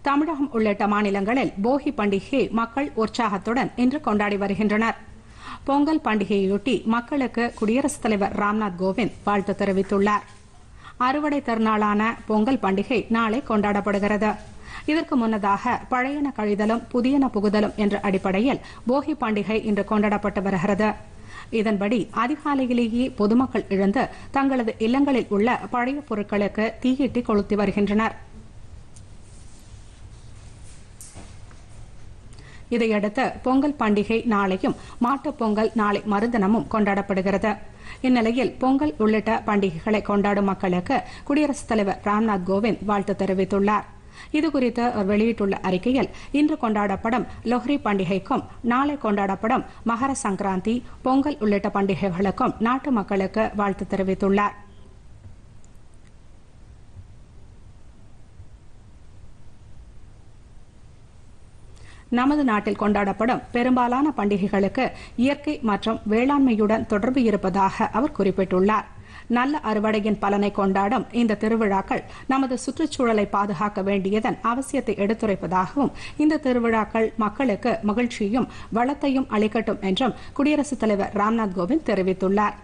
தமிழகம் உள்ளிட்ட மாநிலங்களில் போகி பண்டிகையை மக்கள் உற்சாகத்துடன் இன்று கொண்டாடி வருகின்றனர் பொங்கல் பண்டிகையொட்டி மக்களுக்கு குடியரசுத் தலைவர் ராம்நாத் கோவிந்த் வாழ்த்து தெரிவித்துள்ளார் அறுவடை திருநாளான பொங்கல் பண்டிகை நாளை கொண்டாடப்படுகிறது இதற்கு முன்னதாக பழையன கழிதலும் புதியன புகுதலும் என்ற அடிப்படையில் போகி பண்டிகை இன்று கொண்டாடப்பட்டு வருகிறது இதன்படி அதிகாலையிலேயே பொதுமக்கள் எழுந்து தங்களது இல்லங்களில் உள்ள பழைய பொருட்களுக்கு தீயிட்டி கொளுத்தி வருகின்றனர் இதையடுத்து பொங்கல் பண்டிகை நாளையும் மாட்டுப் பொங்கல் நாளை மறுதினமும் கொண்டாடப்படுகிறது இந்நிலையில் பொங்கல் உள்ளிட்ட பண்டிகைகளை கொண்டாடும் மக்களுக்கு குடியரசுத் தலைவர் ராம்நாத் கோவிந்த் வாழ்த்து தெரிவித்துள்ளார் இதுகுறித்து அவர் வெளியிட்டுள்ள அறிக்கையில் இன்று கொண்டாடப்படும் லொஹ்ரி பண்டிகைக்கும் நாளை கொண்டாடப்படும் மகர சங்கராந்தி பொங்கல் உள்ளிட்ட பண்டிகைகளுக்கும் நாட்டு மக்களுக்கு வாழ்த்து தெரிவித்துள்ளார் நமது நாட்டில் கொண்டாடப்படும் பெரும்பாலான பண்டிகைகளுக்கு இயற்கை மற்றும் வேளாண்மையுடன் தொடர்பு இருப்பதாக அவர் குறிப்பிட்டுள்ளார் நல்ல அறுவடையின் பலனை கொண்டாடும் இந்த திருவிழாக்கள் நமது சுற்றுச்சூழலை பாதுகாக்க வேண்டியதன் அவசியத்தை எடுத்துரைப்பதாகவும் இந்த திருவிழாக்கள் மக்களுக்கு மகிழ்ச்சியும் வளத்தையும் அளிக்கட்டும் என்றும் குடியரசுத் தலைவர் ராம்நாத் கோவிந்த் தெரிவித்துள்ளார்